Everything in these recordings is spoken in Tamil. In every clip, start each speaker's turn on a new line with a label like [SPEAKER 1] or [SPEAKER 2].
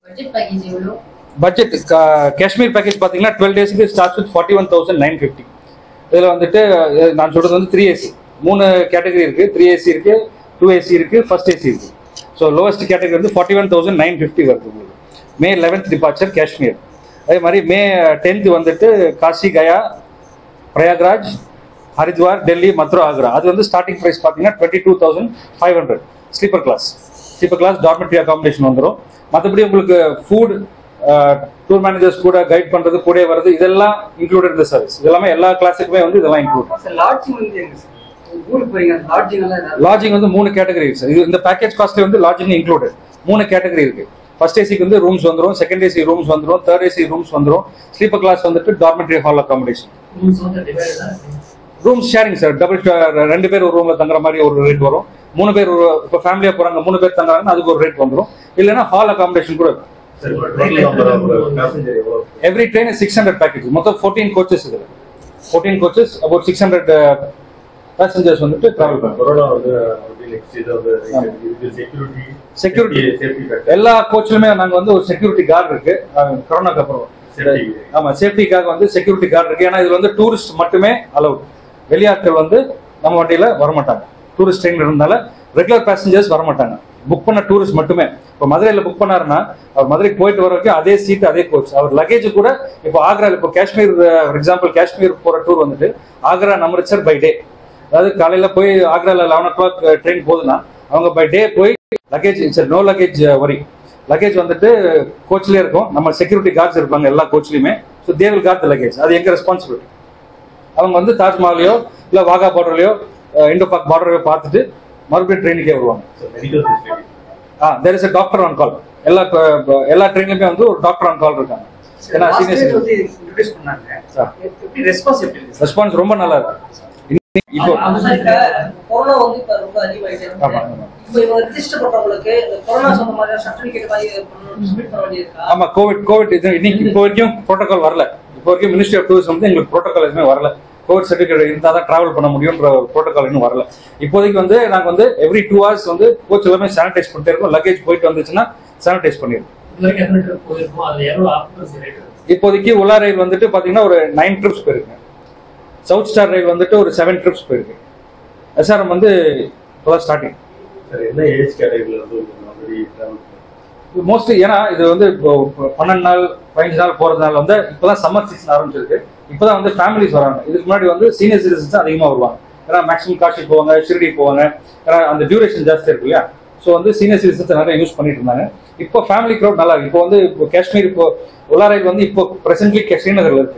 [SPEAKER 1] பட்ஜெட் பேக்கேஜ் எவ்வளோ
[SPEAKER 2] பட்ஜெட் காஷ்மீர் பேக்கேஜ் பார்த்தீங்கன்னா டுவெல் டேஸ்க்கு start with forty one thousand nine fifty இதில் வந்துட்டு அஹ், நான் சொல்கிறது வந்து த்ரீ ஏசி மூணு கேட்டகரி இருக்குது த்ரீ ஏசி இருக்குது டூ ஏசி இருக்குது ஃபர்ஸ்ட் ஏசி இருக்குது ஸோ லோவஸ்ட் கேட்டகரி வந்து forty one thousand nine fifty வருது உங்களுக்கு மே லெவன்த் டிபார்ச்சர் காஷ்மீர் அதே மாதிரி மே டென்த் வந்துட்டு காசி கயா பிரயாக்ராஜ் ஹரித்வார் டெல்லி மத்ரா ஆக்ரா அது வந்து ஸ்டார்டிங் ப்ரைஸ் பார்த்தீங்கன்னா twenty two thousand five hundred sleeper class sleeper class dormitory accommodation வந்துடும் மற்றபடி உங்களுக்கு ஃபுட் டூர் மேனேஜர்ஸ் கூட கைட் பண்ணுறது கூட வர்றது இதெல்லாம் இன்க்ளூடட் இந்த சர்வீஸ் இதெல்லாமே எல்லா கிளாஸுக்குமே வந்து இதெல்லாம் இன்க்ளூட்
[SPEAKER 3] சார் லாட்ஜிங் வந்து எங்க சார் ஊருக்கு போறீங்க லாட்ஜிங் எல்லாம் ஏதாவது
[SPEAKER 2] லாட்ஜிங் வந்து மூணு கேட்டகரி இருக்கு சார் இது இந்த பேக்கேஜ் காஸ்ட்ல வந்து லாட்ஜிங் இன்க்ளூடட் மூணு கேட்டகரி இருக்கு ஃபர்ஸ்ட் ஏசிக்கு வந்து ரூம்ஸ் வந்துரும் செகண்ட் ஏசி ரூம்ஸ் வந்துரும் தேர்ட் ஏசி ரூம்ஸ் வந்துரும் ஸ்லீப்பர் கிளாஸ் வந்துட்டு டார்மெட்ரி ஹால் அகாமடேஷன்
[SPEAKER 4] ரூம்ஸ் வந்து டிவைடா
[SPEAKER 2] ரூம்ஸ் ஷேரிங் சார் டபுள் ரெண்டு பேர் ஒரு ரூம்ல தங்குற மாதிரி ஒரு ரேட் வரும் மூணு பேர் ஒரு இப்போ ஃபேமிலியா போறாங்க மூணு பேர் தங்குறாங்கன்னா அதுக்கு ஒரு ரேட் வந்துரும் இல்லைன்னா ஹால் அகாமடேஷன் கூட இருக்கும்
[SPEAKER 5] சரி டோட்டல் நம்பர் ஆஃப் பேசஞ்சர் எவ்வளோ
[SPEAKER 2] every train six hundred package மொத்தம் ஃபோர்டீன் கோச்சஸ் இதில் fourteen coaches about six hundred passengers வந்துட்டு ட்ராவல் பண்ணுறோம்
[SPEAKER 5] கொரோனா வந்து நெக்ஸ்ட் இது வந்து இது செக்யூரிட்டி
[SPEAKER 2] Security.
[SPEAKER 5] சேஃப்டி
[SPEAKER 2] எல்லா கோச்சிலுமே நாங்க வந்து ஒரு செக்யூரிட்டி கார்டு இருக்கு அஹ் கொரோனாக்கு அப்புறம்
[SPEAKER 5] Safety.
[SPEAKER 2] ஆமா சேஃப்டிக்காக வந்து செக்யூரிட்டி கார்டு இருக்கு ஏன்னா இதுல வந்து டூரிஸ்ட் மட்டுமே அலவுட் வெளியாட்கள் வந்து நம்ம வண்டியில வரமாட்டாங்க டூரிஸ்ட் ட்ரெயின் இருந்தால ரெகுலர் பேசஞ்சர்ஸ் வரமாட்டாங்க புக் பண்ண டூரிஸ்ட் மட்டுமே இப்போ மதுரையில் புக் பண்ணாருன்னா அவர் மதுரைக்கு போயிட்டு வர வரைக்கும் அதே சீட் அதே கோச் அவர் லக்கேஜ் கூட இப்போ ஆக்ரா இப்போ காஷ்மீர் ஃபார் எக்ஸாம்பிள் காஷ்மீர் போற டூர் வந்துட்டு ஆக்ரா அமிர்த்சர் பை டே அதாவது காலையில போய் ஆக்ரால லெவன் ஓ கிளாக் ட்ரெயின் போகுதுன்னா அவங்க பை டே போய் லக்கேஜ் சரி நோ லக்கேஜ் வரி லக்கேஜ் வந்துட்டு கோச்லயே இருக்கும் நம்ம செக்யூரிட்டி கார்ட்ஸ் இருப்பாங்க எல்லா கோச்லயுமே ஸோ தேவில் கார்ட் லக்கேஜ் அது எங்க ரெஸ்பான்சிபிலிட்டி அவங்க வந்து தாஜ்மஹாலையோ இல்ல வாகா பார்டர்லயோ இண்டோ பாக் பார்டரையோ பார்த்துட்டு மறுபடியும் ட்ரெயினுக்கே வருவாங்க
[SPEAKER 5] medical facility
[SPEAKER 2] ah there is a doctor on call எல்லா க- எல்லா ட்ரெயின்லயுமே வந்து ஒரு டாக்டர் ஆன் கால் இருக்காங்க ஏன்னா
[SPEAKER 3] லாஸ்ட்
[SPEAKER 2] சீனியர்
[SPEAKER 3] டேட் வந்து இன்ட்ரோடியூஸ் பண்ணாங்க
[SPEAKER 2] ஆ.
[SPEAKER 3] எப்படி ரெஸ்பான்ஸ் எப்படி இருக்கு சார்
[SPEAKER 2] ரெஸ்பான்ஸ் ரொம்ப நல்லா இருக்கு இன்னி- இப்போ
[SPEAKER 6] கொரோனா வந்து இப்ப ரொம்ப அதிகமாயிட்டே இருக்கு.
[SPEAKER 2] ஆமா, ஆமா.
[SPEAKER 6] இப்ப இவங்க ரெஜிஸ்டர் பண்றவங்களுக்கு இந்த கொரோனா சொன்ன மாதிரி சர்டிபிகேட் மாதிரி சப்மிட் பண்ண வேண்டியிருக்கா
[SPEAKER 2] ஆமா கோவிட் கோவிட் இது இன்னைக்கு இப்போ வரைக்கும் ப்ரோட்டோகால் வரல இப்போ வரைக்கும் மினிஸ்ட்ரி ஆஃப் டூரிசம் வந்து எங்களுக்கு ப்ரோட்டோகால் எதுவுமே வரல கோவிட் சர்டிஃபிகேட் இருந்தால் தான் டிராவல் பண்ண முடியும்ன்ற ப்ரோட்டோகால் இன்னும் வரல இப்போதைக்கு வந்து நாங்கள் வந்து எவ்ரி டூ ஹவர்ஸ் வந்து கோச் எல்லாமே சானிடைஸ் பண்ணிட்டே இருக்கோம் லக்கேஜ் போயிட்டு வந்துச்சுன்னா சானிடைஸ் பண்ணிடுவோம்
[SPEAKER 4] இது வரைக்கும் எத்தனை ட்ரிப் போயிருக்கோம் அதுல எவ்வளவு ஆக்குபன்சி ரேட்
[SPEAKER 2] இப்போதைக்கு உலா ரயில் வந்துட்டு பார்த்தீங்கன்னா ஒரு நைன் ட்ரிப்ஸ் போயிருக்கு சவுத் ஸ்டார் ரயில் வந்துட்டு ஒரு செவன் ட்ரிப்ஸ் போயிருக்கு எஸ்ஆர்எம் வந்து இப்போதான் ஸ்டார்டிங்
[SPEAKER 5] சார் என்ன ஏஜ் கேட்டகரியில் வந்து உங்களுக்கு ஆல்ரெடி ட்ராவல்
[SPEAKER 2] மோஸ்ட்லி ஏன்னா இது வந்து இப்போ இப்போ பன்னெண்டு நாள் பதினஞ்சு நாள் போறதுனால வந்து இப்போதான் சம்மர் சீசன் ஆரம்பிச்சிருக்கு இப்போதான் வந்து ஃபேமிலிஸ் வராங்க இதுக்கு முன்னாடி வந்து சீனியர் சிட்டிசன்ஸ் அதிகமாக வருவாங்க ஏன்னா மேக்ஸிமம் காஷி போவாங்க ஷிரடி போவாங்க ஏன்னா அந்த டியூரேஷன் ஜாஸ்தி இருக்கு இல்லையா ஸோ வந்து சீனியர் சிட்டிசன்ஸ் நிறைய யூஸ் பண்ணிட்டு இருந்தாங்க இப்போ ஃபேமிலி க்ரௌட் நல்லா இருக்கு இப்போ வந்து இப்போ காஷ்மீர் இப்போ உலா ரயில் வந்து இப்போ பிரசன்ட்லி ஸ்ரீநகர்ல இருக்கு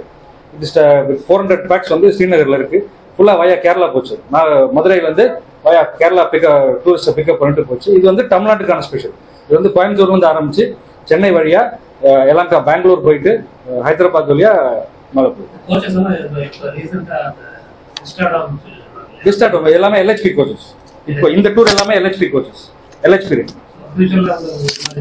[SPEAKER 2] இது ஃபோர் ஹண்ட்ரட் பேக்ஸ் வந்து ஸ்ரீநகர்ல இருக்கு ஃபுல்லா வயா கேரளா போச்சு நான் மதுரையில இருந்து வயா கேரளா பிக்க டூரிஸ்ட்டை பிக்கப் பண்ணிட்டு போச்சு இது வந்து தமிழ்நாட்டுக்கான ஸ்பெஷல் இது வந்து கோயம்புத்தூர்ல இருந்து ஆரம்பிச்சு சென்னை வழியா அஹ், எலங்கா பெங்களூர் போயிட்டு அஹ், ஹைதராபாத் வழியா மேலே போகுது
[SPEAKER 4] கோச்சஸ் எல்லாம் இப்போ இப்போ ரீசெண்டா அந்த இன்ஸ்டாகிராம்
[SPEAKER 2] டிஸ்டார்ட் எல்லாமே எல்ஹெச்பி கோச்சஸ் இப்போ இந்த டூர் எல்லாமே எல்ஹெச்பி கோச்சஸ் எல்ஹெச்பி
[SPEAKER 4] ஃபியூச்சர்ல அந்த இந்த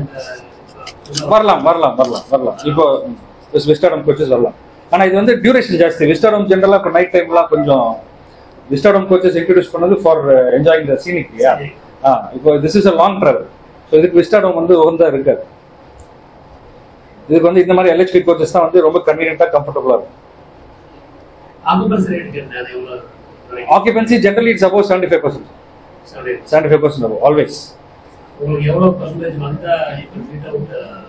[SPEAKER 4] இந்த-
[SPEAKER 2] வரலாம் வரலாம் வரலாம் வரலாம் இப்போ விஸ்டாடம் கோச்சஸ் வரலாம் ஆனா இது வந்து டியூரேஷன் ஜாஸ்தி விஸ்டாடம் ஜென்ரலா இப்போ நைட் டைம்லாம் கொஞ்சம் விஸ்டாடம் கோச்சஸ் இன்ட்ரடியூஸ் பண்ணது ஃபார் என்ஜாயிங் த சீனிக் இல்லையா ஆ இப்போ this is a long travel so இதுக்கு விஸ்டாடம் வந்து உகந்தா இருக்காது இதுக்கு வந்து இந்த மாதிரி எல்ஹெச்பி கோச்சஸ் தான் வந்து ரொம்ப கன்வீனியன்ட்டா கம்ஃபர்டபுளா இருக்கும்
[SPEAKER 4] ஆக்குபன்சி ரேட் கேட்டேன் அது எவ்வளவு
[SPEAKER 2] occupancy generally it's about seventy five percent
[SPEAKER 4] சரி
[SPEAKER 2] seventy five percent above always
[SPEAKER 4] உங்களுக்கு எவ்வளவு பர்சன்டேஜ் வந்தா இப்போ without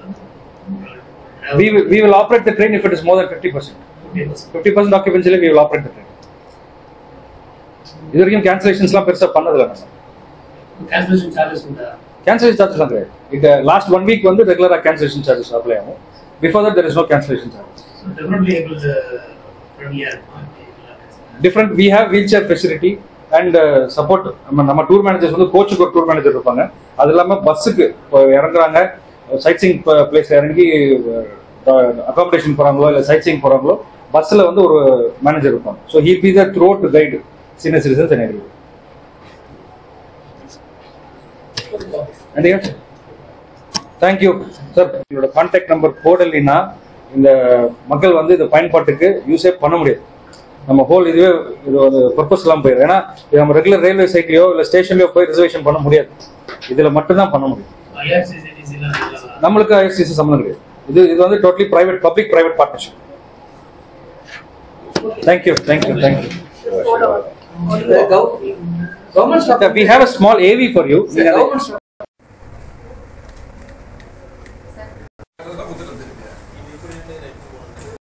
[SPEAKER 2] we will, we will operate the train if it is more than 50%. 50% occupancy we will operate the train. இது வரைக்கும் கேன்சலேஷன்ஸ்லாம் பெருசாக பண்ணதில்லை நம்ம
[SPEAKER 4] கேன்சலேஷன் சார்ஜஸ் உண்டா
[SPEAKER 2] கேன்சலேஷன் சார்ஜஸ்லாம் கிடையாது இது லாஸ்ட் ஒன் வீக் வந்து ரெகுலராக கேன்சலேஷன் சார்ஜஸ் அப்ளை ஆகும் before that there is no cancellation charges
[SPEAKER 4] so definitely எங்களுக்கு ஃப்ரெண்ட்லியாக இருக்கும்
[SPEAKER 2] different we have wheelchair facility and support நம்ம நம்ம டூர் மேனேஜர்ஸ் வந்து கோச்சுக்கு ஒரு டூர் மேனேஜர் இருப்பாங்க அது இல்லாமல் பஸ்ஸுக்கு இப்போ இறங்குறாங்க சைட் சீங் பிளேஸ் இறங்கி அகாமடேஷன் போகிறாங்களோ இல்லை சைட் சீங் போகிறாங்களோ பஸ்ஸில் வந்து ஒரு மேனேஜர் இருப்பாங்க so he be the through to guide senior citizens and every thank you sir என்னோட கான்டாக்ட் நம்பர் போடலைன்னா இந்த மக்கள் வந்து இந்த பயன்பாட்டுக்கு யூஸே பண்ண முடியாது நம்ம ஹோல் இதுவே இது ஒரு பர்பஸ் எல்லாம் போயிடும் ஏன்னா இது நம்ம ரெகுலர் ரயில்வே சைக்கிளையோ இல்லை ஸ்டேஷன்லயோ போய் ரிசர்வேஷன் பண்ண முடியாது இதுல மட்டும்தான் பண்ண முடியும்
[SPEAKER 4] ஐஆர்சிசிடி ஐஆர்சிசி எல்லாம் இருக்கலாம்.
[SPEAKER 2] நம்மளுக்கு ஐஎஃப்சிசி சம்மந்தம் கிடையாது இது இது வந்து totally private public private partnership thank you thank you thank you
[SPEAKER 6] government
[SPEAKER 2] we have a small AV for you
[SPEAKER 6] government